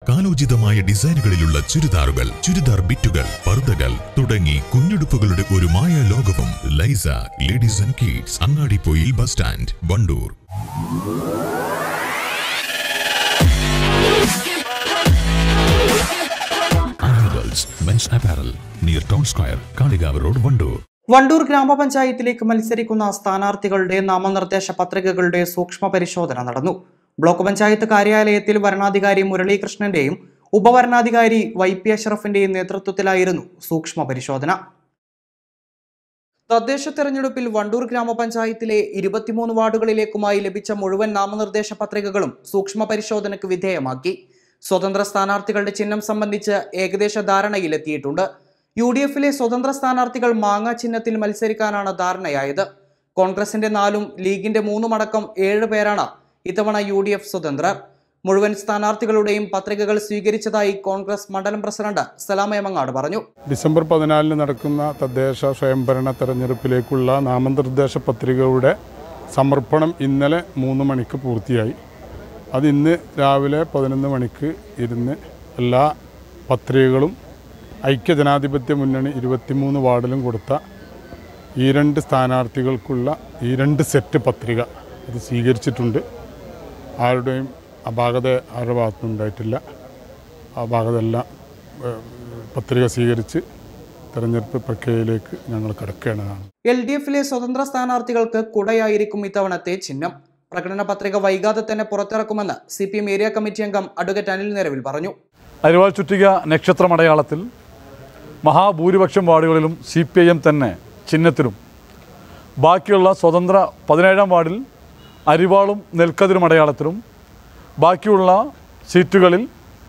കാലോചിതമായ ഡിസൈനുകളിലുള്ള ചുരിദാറുകൾ ചുരിദാർ ബിറ്റുകൾ പർദ്ദകൾ തുടങ്ങി കുഞ്ഞുടുപ്പുകളുടെ ഒരു മായ ലോകവും Laisa ladies and kids Angadippoyil bus stand Wandoor animals mens apparel near town square Kalikavu road Wandoor Wandoor ഗ്രാമപഞ്ചായത്തിലേക്ക് മത്സരിക്കുന്ന സ്ഥാനാർത്ഥികളുടെ നാമനിർദ്ദേശ പത്രികകളുടെ സൂക്ഷ്മ പരിശോധന നടന്നു ബ്ലോക്ക് പഞ്ചായത്ത് കാര്യാലയത്തിൽ വരണാധികാരി മുരളീകൃഷ്ണന്റെയും ഉപവരണാധികാരി വൈ പി അഷറഫിന്റെയും നേതൃത്വത്തിലായിരുന്നു സൂക്ഷ്മ പരിശോധന തദ്ദേശ തെരഞ്ഞെടുപ്പിൽ വണ്ടൂർ ഗ്രാമപഞ്ചായത്തിലെ ഇരുപത്തിമൂന്ന് വാർഡുകളിലേക്കുമായി ലഭിച്ച മുഴുവൻ നാമനിർദ്ദേശ പത്രികകളും സൂക്ഷ്മ പരിശോധനയ്ക്ക് വിധേയമാക്കി സ്വതന്ത്ര സ്ഥാനാർത്ഥികളുടെ ചിഹ്നം സംബന്ധിച്ച് ഏകദേശ ധാരണയിലെത്തിയിട്ടുണ്ട് യു ഡി എഫിലെ സ്വതന്ത്ര സ്ഥാനാർത്ഥികൾ മാങ്ങ ചിഹ്നത്തിൽ മത്സരിക്കാനാണ് ധാരണയായത് കോൺഗ്രസിന്റെ നാലും ലീഗിന്റെ മൂന്നുമടക്കം ഏഴ് പേരാണ് ഇത്തവണ യു ഡി എഫ് സ്വതന്ത്രർ മുഴുവൻ സ്ഥാനാർത്ഥികളുടെയും പത്രികകൾ സ്വീകരിച്ചതായി കോൺഗ്രസ് മണ്ഡലം പ്രസിഡന്റ് സലാമയമങ്ങാട് പറഞ്ഞു ഡിസംബർ പതിനാലിന് നടക്കുന്ന തദ്ദേശ സ്വയംഭരണ തെരഞ്ഞെടുപ്പിലേക്കുള്ള നാമനിർദ്ദേശ പത്രികയുടെ സമർപ്പണം ഇന്നലെ മൂന്ന് മണിക്ക് പൂർത്തിയായി അത് ഇന്ന് രാവിലെ പതിനൊന്ന് മണിക്ക് ഇരുന്ന് എല്ലാ പത്രികകളും ഐക്യജനാധിപത്യ മുന്നണി ഇരുപത്തിമൂന്ന് വാർഡിലും കൊടുത്ത ഈ രണ്ട് സ്ഥാനാർത്ഥികൾക്കുള്ള ഈ രണ്ട് സെറ്റ് പത്രിക അത് സ്വീകരിച്ചിട്ടുണ്ട് ആരുടെയും അപാകത ആരുടെ ഭാഗത്തുനിന്നും ഉണ്ടായിട്ടില്ല ആ ഭാഗത്തെല്ലാം ഏഹ്, പത്രിക സ്വീകരിച്ച് തെരഞ്ഞെടുപ്പ് പ്രക്രിയയിലേക്ക് ഞങ്ങൾ കടക്കുകയാണ് എൽ ഡി എഫിലെ സ്വതന്ത്ര സ്ഥാനാർത്ഥികൾക്ക് കുടയായിരിക്കും ഇത്തവണത്തെ ചിഹ്നം പ്രകടന പത്രിക വൈകാതെ തന്നെ പുറത്തിറക്കുമെന്ന് C P M area committee അംഗം അഡ്വക്കേറ്റ് അനിൽ നിരവിൽ പറഞ്ഞു അരിവാൾ ചുറ്റിക നക്ഷത്രമടയാളത്തിൽ മഹാഭൂരിപക്ഷം വാർഡുകളിലും സി പി ഐ എം തന്നെ ചിഹ്നത്തിലും ബാക്കിയുള്ള സ്വതന്ത്ര പതിനേഴാം വാർഡിൽ അരിവാളും നെൽക്കതിരും അടയാളത്തിലും ബാക്കിയുള്ള സീറ്റുകളിൽ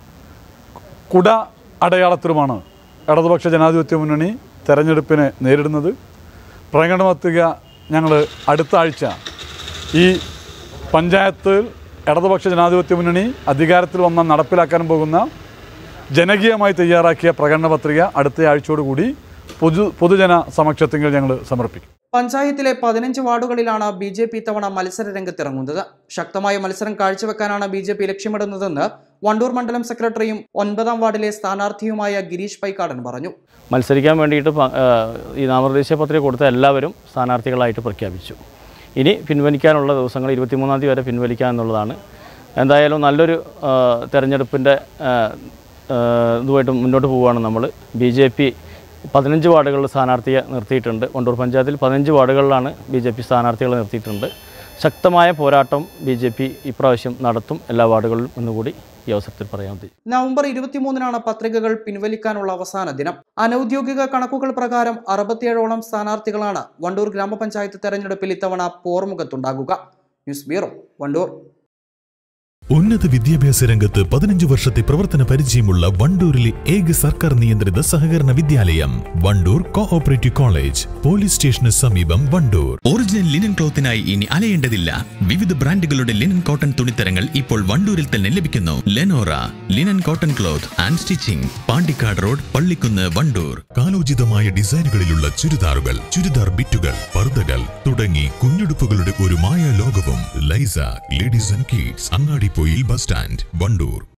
കുട അടയാളത്തിലുമാണ് ഇടതുപക്ഷ ജനാധിപത്യ മുന്നണി തെരഞ്ഞെടുപ്പിനെ നേരിടുന്നത് പ്രകടന പത്രിക ഞങ്ങൾ അടുത്ത ആഴ്ച ഈ പഞ്ചായത്തിൽ ഇടതുപക്ഷ ജനാധിപത്യ മുന്നണി അധികാരത്തിൽ വന്ന നടപ്പിലാക്കാൻ പോകുന്ന ജനകീയമായി തയ്യാറാക്കിയ പ്രകടന പത്രിക അടുത്ത ആഴ്ചയോടുകൂടി പൊതു പൊതുജന സമക്ഷത്തിൽ ഞങ്ങൾ സമർപ്പിക്കും പഞ്ചായത്തിലെ പതിനഞ്ച് വാർഡുകളിലാണ് ബി ജെ പി ഇത്തവണ മത്സര രംഗത്തിറങ്ങുന്നത് ശക്തമായ മത്സരം കാഴ്ചവെക്കാനാണ് ബി ജെ പി ലക്ഷ്യമിടുന്നതെന്ന് വണ്ടൂർ മണ്ഡലം സെക്രട്ടറിയും ഒൻപതാം വാർഡിലെ സ്ഥാനാർത്ഥിയുമായ ഗിരീഷ് പൈക്കാടൻ പറഞ്ഞു മത്സരിക്കാൻ വേണ്ടിയിട്ട് പ- ആ, ഈ നാമനിർദ്ദേശ പത്രിക കൊടുത്ത എല്ലാവരും സ്ഥാനാർത്ഥികളായിട്ട് പ്രഖ്യാപിച്ചു ഇനി പിൻവലിക്കാനുള്ള ദിവസങ്ങൾ ഇരുപത്തിമൂന്നാം തീയതി വരെ പിൻവലിക്കുക എന്നുള്ളതാണ് എന്തായാലും നല്ലൊരു ആ, തെരഞ്ഞെടുപ്പിൻ്റെ ആ, ആ, ഇതുമായിട്ട് മുന്നോട്ട് പോവുകയാണ് നമ്മൾ ബി ജെ പി പതിനഞ്ച് വാർഡുകളിൽ സ്ഥാനാർത്ഥിയെ നിർത്തിയിട്ടുണ്ട് വണ്ടൂർ പഞ്ചായത്തിൽ പതിനഞ്ച് വാർഡുകളിലാണ് ബി ജെ പി സ്ഥാനാർത്ഥികളെ നിർത്തിയിട്ടുണ്ട് ശക്തമായ പോരാട്ടം ബി ജെ പി ഇപ്രാവശ്യം നടത്തും എല്ലാ വാർഡുകളിലും എന്നുകൂടി ഈ അവസരത്തിൽ പറയാൻ ഉദ്ദേശിക്കുന്നു നവംബർ ഇരുപത്തിമൂന്നിനാണ് പത്രികകൾ പിൻവലിക്കാനുള്ള അവസാന ദിനം അനൌദ്യോഗിക കണക്കുകൾ പ്രകാരം അറുപത്തിയേഴോളം സ്ഥാനാർത്ഥികളാണ് വണ്ടൂർ ഗ്രാമപഞ്ചായത്ത് തെരഞ്ഞെടുപ്പിൽ ഇത്തവണ പോർമുഖത്തുണ്ടാകുക ന്യൂസ് ബ്യൂറോ വണ്ടൂർ ഉന്നത വിദ്യാഭ്യാസ രംഗത്ത് പതിനഞ്ച് വർഷത്തെ പ്രവർത്തന പരിചയമുള്ള വണ്ടൂരിലെ ഏക സർക്കാർ നിയന്ത്രിത സഹകരണ വിദ്യാലയം വണ്ടൂർ കോഓപ്പറേറ്റീവ് കോളേജ് പോലീസ് സ്റ്റേഷന് സമീപം വണ്ടൂർ ഒറിജിനൽ ലിനൻ ക്ലോത്തിനായി ഇനി അലയേണ്ടതില്ല വിവിധ ബ്രാൻഡുകളുടെ ലിനൻ കോട്ടൺ തുണിത്തരങ്ങൾ ഇപ്പോൾ വണ്ടൂരിൽ തന്നെ ലഭിക്കുന്നു Lenora linen cotton cloth and stitching Pandikkad road Pallikkunnu Wandoor കാലോചിതമായ ഡിസൈനുകളിലുള്ള ചുരിദാറുകൾ ചുരിദാർ ബിറ്റുകൾ പർദ്ദകൾ തുടങ്ങി കുഞ്ഞുടുപ്പുകളുടെ ഒരു മായ ലോകവും Laisa ladies and kids Angadippoyil bus stand Wandoor